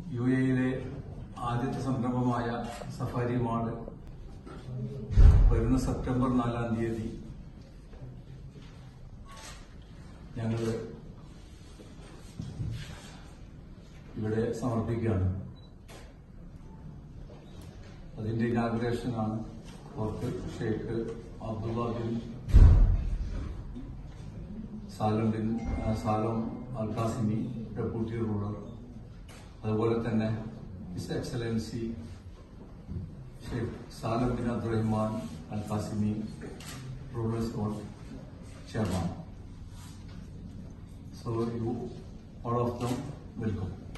U എയിലെ ആദ്യത്തെ സംരംഭമായ സഫാരി മാള് വരുന്ന സെപ്റ്റംബർ നാലാം തീയതി ഞങ്ങൾ ഇവിടെ സമർപ്പിക്കുകയാണ് അതിന്റെ ഇനാഗ്രേഷനാണ് പുറത്ത് Sheikh Abdullah bin Salem bin ആ, Salem Al Qasimi deputy ruler അതുപോലെ തന്നെ his excellency Sheikh Salem bin Abdulrahman Al Qasimi rulers board chairman so you all of them welcome